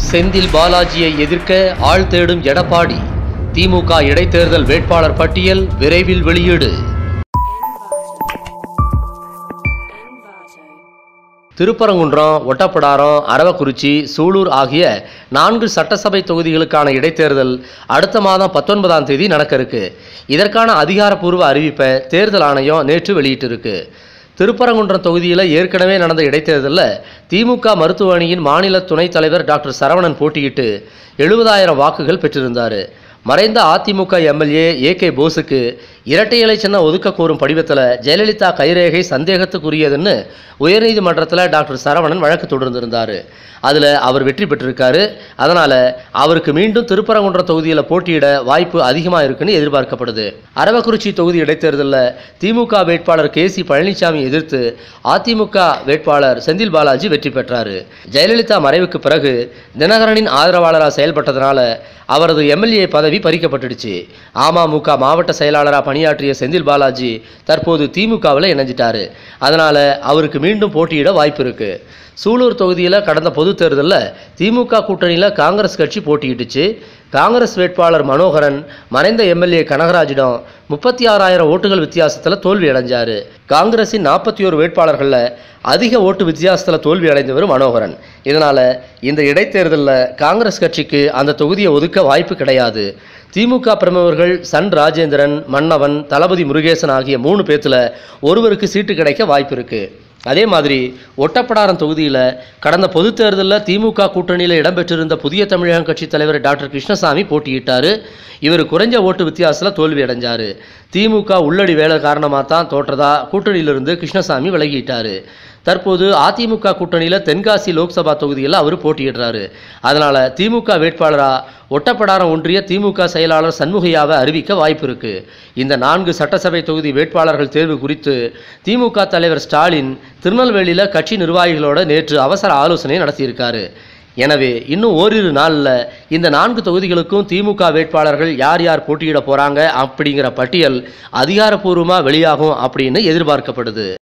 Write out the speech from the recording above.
செந்தில் பாலாஜியை எதிர்க்க ஆள் தேடும் எடப்பாடி திமுக இடைத்தேர்தல் வேட்பாளர் பட்டியல் விரைவில் வெளியீடு திருப்பரங்குன்றம் ஒட்டப்பிடாரம் அரவக்குறிச்சி சூலூர் ஆகிய நான்கு சட்டசபை தொகுதிகளுக்கான இடைத்தேர்தல் அடுத்த மாதம் பத்தொன்பதாம் தேதி நடக்க இருக்கு இதற்கான அதிகாரப்பூர்வ அறிவிப்பை தேர்தல் ஆணையம் நேற்று வெளியிட்டிருக்கு திருப்பரங்குன்றம் தொகுதியில் ஏற்கனவே நடந்த இடைத்தேர்தலில் திமுக மருத்துவ அணியின் மாநில துணைத் தலைவர் டாக்டர் சரவணன் போட்டியிட்டு எழுபதாயிரம் வாக்குகள் பெற்றிருந்தார் மறைந்த அதிமுக எம்எல்ஏ ஏ கே போஸுக்கு இரட்டை இலை சின்னம் ஒதுக்க கோரும் படிவத்தில் ஜெயலலிதா கைரேகை சந்தேகத்துக்குரியதுன்னு உயர்நீதிமன்றத்தில் டாக்டர் சரவணன் வழக்கு தொடர்ந்திருந்தார் அதில் அவர் வெற்றி பெற்றிருக்காரு அதனால் அவருக்கு மீண்டும் திருப்பரங்குன்றம் தொகுதியில் போட்டியிட வாய்ப்பு அதிகமாக இருக்குன்னு எதிர்பார்க்கப்படுது அரவக்குறிச்சி தொகுதி இடைத்தேர்தலில் திமுக வேட்பாளர் கே சி பழனிசாமி எதிர்த்து அதிமுக வேட்பாளர் செந்தில் பாலாஜி வெற்றி பெற்றார் ஜெயலலிதா மறைவுக்கு பிறகு தினகரனின் ஆதரவாளராக செயல்பட்டதனால அவரது எம்எல்ஏ பதவி பறிக்கப்பட்டுடுச்சு அமமுக மாவட்ட செயலாளராக பணியாற்றிய செந்தில் பாலாஜி தற்போது திமுகவில் இணைஞ்சிட்டாரு அதனால் அவருக்கு மீண்டும் போட்டியிட வாய்ப்பு இருக்கு சூலூர் தொகுதியில் கடந்த பொதுத் தேர்தலில் திமுக கூட்டணியில் காங்கிரஸ் கட்சி போட்டியிட்டுச்சு காங்கிரஸ் வேட்பாளர் மனோகரன் மறைந்த எம்எல்ஏ கனகராஜிடம் முப்பத்தி ஆறாயிரம் ஓட்டுகள் வித்தியாசத்தில் தோல்வி அடைஞ்சார் காங்கிரஸின் நாற்பத்தி ஒரு வேட்பாளர்களில் அதிக ஓட்டு வித்தியாசத்தில் தோல்வி அடைந்தவர் மனோகரன் இதனால் இந்த இடைத்தேர்தலில் காங்கிரஸ் கட்சிக்கு அந்த தொகுதியை ஒதுக்க வாய்ப்பு கிடையாது திமுக பிரமுகர்கள் சன் ராஜேந்திரன் மன்னவன் தளபதி முருகேசன் ஆகிய மூணு பேத்துல ஒருவருக்கு சீட்டு கிடைக்க வாய்ப்பு இருக்கு அதே மாதிரி ஒட்டப்படாரம் தொகுதியில் கடந்த பொதுத் தேர்தலில் திமுக கூட்டணியில் இடம்பெற்றிருந்த புதிய தமிழகம் கட்சி தலைவர் டாக்டர் கிருஷ்ணசாமி போட்டியிட்டார் இவர் குறைஞ்ச ஓட்டு வித்தியாசத்தில் தோல்வி அடைஞ்சார் திமுக உள்ளடி வேலை காரணமாக தான் தோற்றதா கூட்டணியிலிருந்து கிருஷ்ணசாமி விலகிட்டார் தற்போது அதிமுக கூட்டணியில் தென்காசி லோக்சபா தொகுதியில் அவர் போட்டியிடுறாரு அதனால் திமுக வேட்பாளராக ஒட்டப்படாரம் ஒன்றிய திமுக செயலாளர் சண்முகையாவை அறிவிக்க வாய்ப்பு இருக்கு இந்த நான்கு சட்டசபை தொகுதி வேட்பாளர்கள் தேர்வு குறித்து திமுக தலைவர் ஸ்டாலின் திருநெல்வேலியில் கட்சி நிர்வாகிகளோட நேற்று அவசர ஆலோசனை நடத்தியிருக்காரு எனவே இன்னும் ஓரிரு நாளில் இந்த நான்கு தொகுதிகளுக்கும் திமுக வேட்பாளர்கள் யார் யார் போட்டியிட போகிறாங்க அப்படிங்கிற பட்டியல் அதிகாரப்பூர்வமாக வெளியாகும் அப்படின்னு எதிர்பார்க்கப்படுது